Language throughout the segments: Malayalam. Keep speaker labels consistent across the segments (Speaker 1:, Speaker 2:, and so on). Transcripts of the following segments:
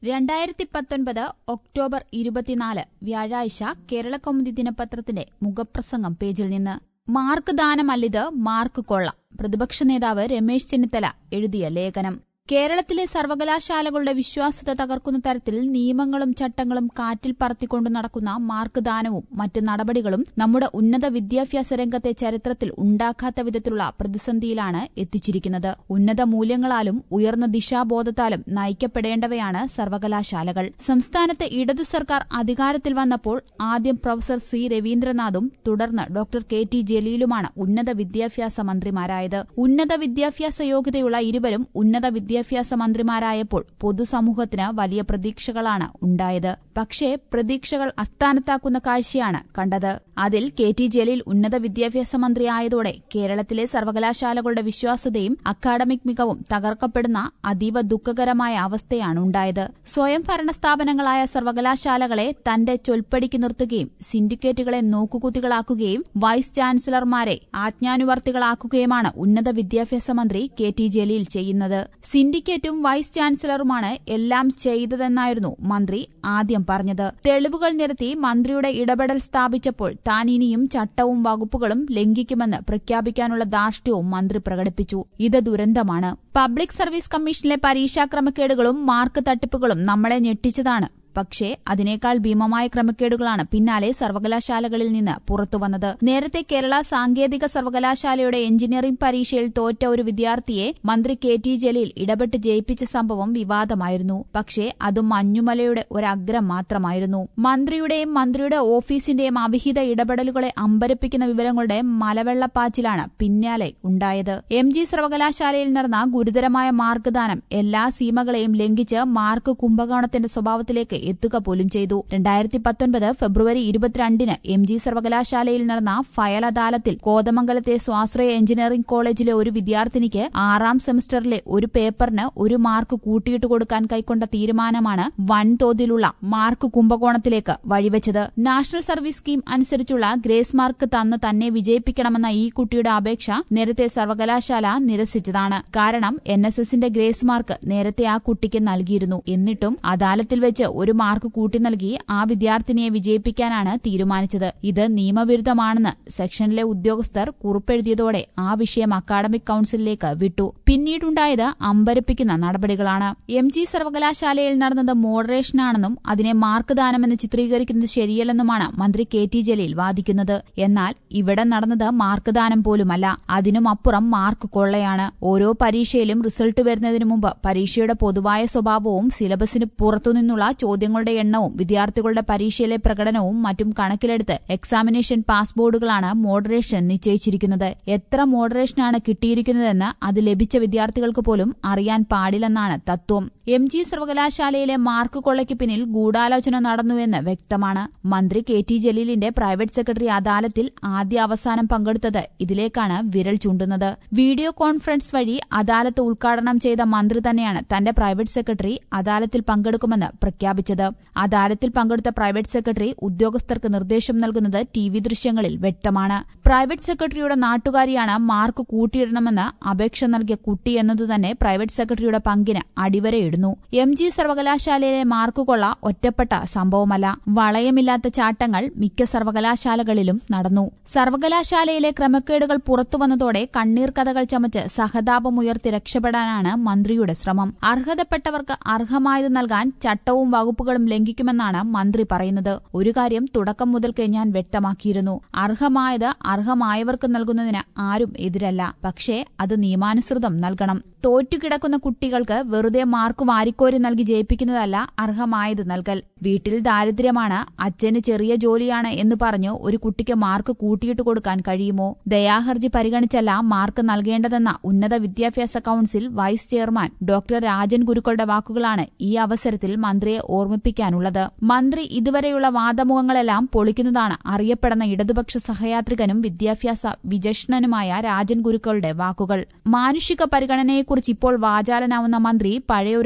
Speaker 1: രണ്ടായിരത്തി പത്തൊൻപത് ഒക്ടോബർ ഇരുപത്തിനാല് വ്യാഴാഴ്ച കേരളകൗമുദി ദിനപത്രത്തിന്റെ മുഖപ്രസംഗം പേജിൽ നിന്ന് മാർക്ക് ദാനമല്ലിത് മാർക്ക് കൊള്ള പ്രതിപക്ഷ നേതാവ് രമേശ് ചെന്നിത്തല എഴുതിയ ലേഖനം കേരളത്തിലെ സർവകലാശാലകളുടെ വിശ്വാസ്യത തകർക്കുന്ന തരത്തിൽ നിയമങ്ങളും ചട്ടങ്ങളും കാറ്റിൽ പറത്തിക്കൊണ്ടു നടക്കുന്ന മാർക്ക് ദാനവും മറ്റ് നടപടികളും നമ്മുടെ ഉന്നത വിദ്യാഭ്യാസ രംഗത്തെ ചരിത്രത്തിൽ ഉണ്ടാക്കാത്ത വിധത്തിലുള്ള പ്രതിസന്ധിയിലാണ് എത്തിച്ചിരിക്കുന്നത് ഉന്നത മൂല്യങ്ങളാലും ഉയർന്ന ദിശാബോധത്താലും നയിക്കപ്പെടേണ്ടവയാണ് സർവകലാശാലകൾ സംസ്ഥാനത്തെ ഇടതു സർക്കാർ അധികാരത്തിൽ വന്നപ്പോൾ ആദ്യം പ്രൊഫസർ സി രവീന്ദ്രനാഥും തുടർന്ന് ഡോക്ടർ കെ ടി ജലീലുമാണ് ഉന്നത വിദ്യാഭ്യാസ മന്ത്രിമാരായത് ഉന്നത വിദ്യാഭ്യാസ യോഗ്യതയുള്ള ഇരുവരും ഉന്നത വിദ്യാഭ്യാസ മന്ത്രിമാരായപ്പോൾ പൊതുസമൂഹത്തിന് വലിയ പ്രതീക്ഷകളാണ് ഉണ്ടായത് പക്ഷേ പ്രതീക്ഷകൾ അസ്ഥാനത്താക്കുന്ന കാഴ്ചയാണ് കണ്ടത് അതിൽ കെ ടി ജലീൽ ഉന്നത വിദ്യാഭ്യാസ മന്ത്രിയായതോടെ കേരളത്തിലെ സർവകലാശാലകളുടെ വിശ്വാസ്യതയും അക്കാഡമിക് മികവും തകർക്കപ്പെടുന്ന അതീവ ദുഃഖകരമായ അവസ്ഥയാണ് ഉണ്ടായത് സ്വയം ഭരണ സ്ഥാപനങ്ങളായ സർവകലാശാലകളെ തന്റെ ചൊൽപ്പടിക്ക് നിർത്തുകയും സിൻഡിക്കേറ്റുകളെ നോക്കുകുത്തികളാക്കുകയും വൈസ് ചാൻസലർമാരെ ആജ്ഞാനുവർത്തികളാക്കുകയുമാണ് ഉന്നത വിദ്യാഭ്യാസ മന്ത്രി കെ ടി ജലീൽ ചെയ്യുന്നത് സിൻഡിക്കേറ്റും വൈസ് ചാൻസലറുമാണ് എല്ലാം ചെയ്തതെന്നായിരുന്നു മന്ത്രി ആദ്യം പറഞ്ഞത് തെളിവുകൾ നിരത്തി മന്ത്രിയുടെ ഇടപെടൽ സ്ഥാപിച്ചപ്പോൾ താൻ ഇനിയും ചട്ടവും വകുപ്പുകളും ലംഘിക്കുമെന്ന് പ്രഖ്യാപിക്കാനുള്ള ധാർഷ്ട്യവും മന്ത്രി പ്രകടിപ്പിച്ചു ഇത് ദുരന്തമാണ് പബ്ലിക് സർവീസ് കമ്മീഷനിലെ പരീക്ഷാ ക്രമക്കേടുകളും മാർക്ക് തട്ടിപ്പുകളും നമ്മളെ ഞെട്ടിച്ചതാണ് പക്ഷേ അതിനേക്കാൾ ഭീമമായ ക്രമക്കേടുകളാണ് പിന്നാലെ സർവകലാശാലകളിൽ നിന്ന് പുറത്തുവന്നത് നേരത്തെ കേരള സാങ്കേതിക സർവകലാശാലയുടെ എഞ്ചിനീയറിംഗ് പരീക്ഷയിൽ തോറ്റ ഒരു വിദ്യാർത്ഥിയെ മന്ത്രി കെ ടി ജലീൽ ഇടപെട്ട് ജയിപ്പിച്ച സംഭവം വിവാദമായിരുന്നു പക്ഷേ അത് മഞ്ഞുമലയുടെ ഒരഗ്രം മാത്രമായിരുന്നു മന്ത്രിയുടെയും മന്ത്രിയുടെ ഓഫീസിന്റെയും അവിഹിത ഇടപെടലുകളെ അമ്പരപ്പിക്കുന്ന വിവരങ്ങളുടെ മലവെള്ളപ്പാച്ചിലാണ് പിന്നാലെ ഉണ്ടായത് എം ജി സർവകലാശാലയിൽ നടന്ന ഗുരുതരമായ മാർക്ക് ദാനം എല്ലാ സീമകളെയും ലംഘിച്ച് മാർക്ക് കുംഭകോണത്തിന്റെ സ്വഭാവത്തിലേക്ക് എത്തുക പോലും ചെയ്തു രണ്ടായിരത്തി പത്തൊൻപത് ഫെബ്രുവരി ഇരുപത്തിരണ്ടിന് എം ജി സർവകലാശാലയിൽ നടന്ന ഫയൽ അദാലത്തിൽ കോതമംഗലത്തെ സ്വാശ്രയ എഞ്ചിനീയറിംഗ് കോളേജിലെ ഒരു വിദ്യാർത്ഥിനിക്ക് ആറാം സെമസ്റ്ററിലെ ഒരു പേപ്പറിന് ഒരു മാർക്ക് കൂട്ടിയിട്ട് കൊടുക്കാൻ കൈക്കൊണ്ട തീരുമാനമാണ് വൻതോതിലുള്ള മാർക്ക് കുംഭകോണത്തിലേക്ക് വഴിവെച്ചത് നാഷണൽ സർവീസ് സ്കീം അനുസരിച്ചുള്ള ഗ്രേസ് മാർക്ക് തന്ന് തന്നെ വിജയിപ്പിക്കണമെന്ന ഈ കുട്ടിയുടെ അപേക്ഷ നേരത്തെ സർവകലാശാല നിരസിച്ചതാണ് കാരണം എൻ എസ് എസിന്റെ ഗ്രേസ് മാർക്ക് നേരത്തെ ആ കുട്ടിക്ക് നൽകിയിരുന്നു എന്നിട്ടും അദാലത്തിൽ വെച്ച് ഒരു മാർക്ക് കൂട്ടി നൽകി ആ വിദ്യാർത്ഥിനിയെ വിജയിപ്പിക്കാനാണ് തീരുമാനിച്ചത് ഇത് നിയമവിരുദ്ധമാണെന്ന് സെക്ഷനിലെ ഉദ്യോഗസ്ഥർ കുറിപ്പെഴുതിയതോടെ ആ വിഷയം അക്കാഡമിക് കൌൺസിലിലേക്ക് വിട്ടു പിന്നീടുണ്ടായത് അമ്പരപ്പിക്കുന്ന നടപടികളാണ് എം ജി സർവകലാശാലയിൽ നടന്നത് മോഡറേഷനാണെന്നും അതിനെ മാർക്ക് ദാനമെന്ന് ചിത്രീകരിക്കുന്നത് ശരിയല്ലെന്നുമാണ് മന്ത്രി കെ ടി ജലീൽ വാദിക്കുന്നത് എന്നാൽ ഇവിടെ നടന്നത് മാർക്ക് ദാനം പോലുമല്ല അതിനുമപ്പുറം മാർക്ക് കൊള്ളയാണ് ഓരോ പരീക്ഷയിലും റിസൾട്ട് വരുന്നതിനു മുമ്പ് പരീക്ഷയുടെ പൊതുവായ സ്വഭാവവും സിലബസിന് പുറത്തുനിന്നുള്ള ചോദ്യങ്ങളുടെ എണ്ണവും വിദ്യാർത്ഥികളുടെ പരീക്ഷയിലെ പ്രകടനവും മറ്റും കണക്കിലെടുത്ത് എക്സാമിനേഷൻ പാസ് ബോർഡുകളാണ് മോഡറേഷൻ നിശ്ചയിച്ചിരിക്കുന്നത് എത്ര മോഡറേഷനാണ് കിട്ടിയിരിക്കുന്നതെന്ന് അത് ലഭിച്ച വിദ്യാർത്ഥികൾക്ക് പോലും അറിയാൻ പാടില്ലെന്നാണ് തത്വം എം ജി സർവകലാശാലയിലെ മാർക്ക് കൊള്ളയ്ക്ക് പിന്നിൽ ഗൂഢാലോചന നടന്നുവെന്ന് വ്യക്തമാണ് മന്ത്രി കെ ടി ജലീലിന്റെ പ്രൈവറ്റ് സെക്രട്ടറി അദാലത്തിൽ ആദ്യ അവസാനം പങ്കെടുത്തത് ഇതിലേക്കാണ് വിരൽ ചൂണ്ടുന്നത് വീഡിയോ കോൺഫറൻസ് വഴി അദാലത്ത് ഉദ്ഘാടനം ചെയ്ത മന്ത്രി തന്നെയാണ് തന്റെ പ്രൈവറ്റ് സെക്രട്ടറി അദാലത്തിൽ പങ്കെടുക്കുമെന്ന് പ്രഖ്യാപിച്ചത് അദാലത്തിൽ പങ്കെടുത്ത പ്രൈവറ്റ് സെക്രട്ടറി ഉദ്യോഗസ്ഥർക്ക് നിർദ്ദേശം നൽകുന്നത് ടി വി ദൃശ്യങ്ങളിൽ വ്യക്തമാണ് പ്രൈവറ്റ് സെക്രട്ടറിയുടെ നാട്ടുകാരിയാണ് മാർക്ക് കൂട്ടിയിടണമെന്ന് അപേക്ഷ നൽകിയ കുട്ടി എന്നതുതന്നെ പ്രൈവറ്റ് സെക്രട്ടറിയുടെ പങ്കിന് അടിവരയിടുന്നു എം ജി സർവകലാശാലയിലെ മാർക്ക് കൊള്ള ഒറ്റപ്പെട്ട സംഭവമല്ല വളയമില്ലാത്ത ചാട്ടങ്ങൾ മിക്ക സർവകലാശാലകളിലും നടന്നു സർവകലാശാലയിലെ ക്രമക്കേടുകൾ പുറത്തുവന്നതോടെ കണ്ണീർ കഥകൾ ചമച്ച് സഹതാപമുയർത്തി രക്ഷപ്പെടാനാണ് മന്ത്രിയുടെ ശ്രമം അർഹതപ്പെട്ടവർക്ക് അർഹമായത് നൽകാൻ ചട്ടവും വകുപ്പുകളും ലംഘിക്കുമെന്നാണ് മന്ത്രി പറയുന്നത് ഒരു കാര്യം തുടക്കം മുതൽക്ക് ഞാൻ വ്യക്തമാക്കിയിരുന്നു അർഹമായത് അർഹമായവർക്ക് നൽകുന്നതിന് ആരും എതിരല്ല പക്ഷേ അത് നിയമാനുസൃതം നൽകണം തോറ്റുകിടക്കുന്ന കുട്ടികൾക്ക് വെറുതെ മാർക്ക് വാരിക്കോരി നൽകി ജയിപ്പിക്കുന്നതല്ല അർഹമായത് നൽകൽ വീട്ടിൽ ദാരിദ്ര്യമാണ് അച്ഛന് ചെറിയ ജോലിയാണ് എന്ന് പറഞ്ഞു ഒരു കുട്ടിക്ക് മാർക്ക് കൂട്ടിയിട്ട് കൊടുക്കാൻ കഴിയുമോ ദയാഹർജി പരിഗണിച്ചല്ല മാർക്ക് നൽകേണ്ടതെന്ന ഉന്നത വിദ്യാഭ്യാസ council vice chairman doctor Rajan ഗുരുക്കളുടെ വാക്കുകളാണ് ഈ അവസരത്തിൽ മന്ത്രിയെ ഓർമ്മിപ്പിക്കാനുള്ളത് മന്ത്രി ഇതുവരെയുള്ള വാദമുഖങ്ങളെല്ലാം പൊളിക്കുന്നതാണ് അറിയപ്പെടുന്ന ഇടതുപക്ഷ സഹയാത്രികനും വിദ്യാഭ്യാസ വിചക്ഷണനുമായ രാജൻ ഗുരുക്കളുടെ വാക്കുകൾ മാനുഷിക പരിഗണനയെക്കുറിച്ച് ഇപ്പോൾ വാചാലനാവുന്ന മന്ത്രി പഴയൊരു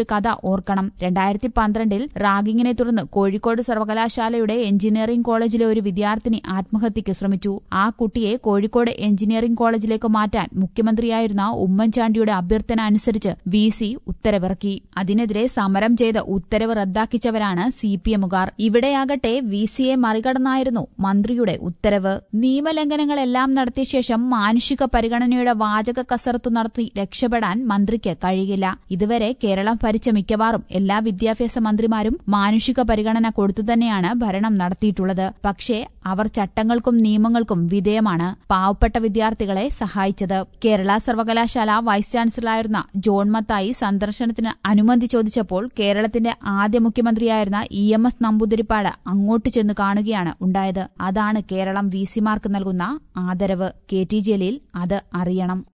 Speaker 1: കഥ ഓർക്കണം രണ്ടായിരത്തി പന്ത്രണ്ടിൽ റാഗിങ്ങിനെ തുടർന്ന് കോഴിക്കോട് സർവകലാശാലയുടെ എഞ്ചിനീയറിംഗ് കോളേജിലെ ഒരു വിദ്യാർത്ഥിനി ആത്മഹത്യയ്ക്ക് ശ്രമിച്ചു ആ കുട്ടിയെ കോഴിക്കോട് എഞ്ചിനീയറിംഗ് കോളേജിലേക്ക് മാറ്റാൻ മുഖ്യമന്ത്രിയായിരുന്ന ഉമ്മൻചാണ്ടിയുടെ അഭ്യർത്ഥന അനുസരിച്ച് വി സി ഉത്തരവിറക്കി അതിനെതിരെ സമരം ചെയ്ത് ഉത്തരവ് റദ്ദാക്കിച്ചവരാണ് സി പി എമ്മുകാർ ഇവിടെയാകട്ടെ വി സിയെ മറികടന്നായിരുന്നു മന്ത്രിയുടെ ഉത്തരവ് നിയമലംഘനങ്ങളെല്ലാം നടത്തിയ ശേഷം മാനുഷിക പരിഗണനയുടെ വാചക കസരത്തു നടത്തി രക്ഷപ്പെടാൻ മന്ത്രിക്ക് കഴിയില്ല ഇതുവരെ കേരളം ഭരിച്ച മിക്കവാറും എല്ലാ വിദ്യാഭ്യാസ മന്ത്രിമാരും മാനുഷിക പരിഗണന കൊടുത്തുതന്നെയാണ് ഭരണം നടത്തിയിട്ടുള്ളത് പക്ഷേ അവർ ചട്ടങ്ങൾക്കും നിയമങ്ങൾക്കും വിധേയമാണ് പാവപ്പെട്ട വിദ്യാർത്ഥികളെ സഹായിച്ചത് കേരള സർവകലാശാല വൈസ് ചാൻസലറായിരുന്ന ജോൺ മത്തായി സന്ദർശനത്തിന് അനുമതി ചോദിച്ചപ്പോൾ കേരളത്തിന്റെ ആദ്യ മുഖ്യമന്ത്രിയായിരുന്ന ഇ എം എസ് നമ്പൂതിരിപ്പാട് അങ്ങോട്ട് ചെന്ന് കാണുകയാണ് ഉണ്ടായത് അതാണ് കേരളം വി സിമാർക്ക് നൽകുന്ന ആദരവ് കെ ടി ജലീൽ അത് അറിയണം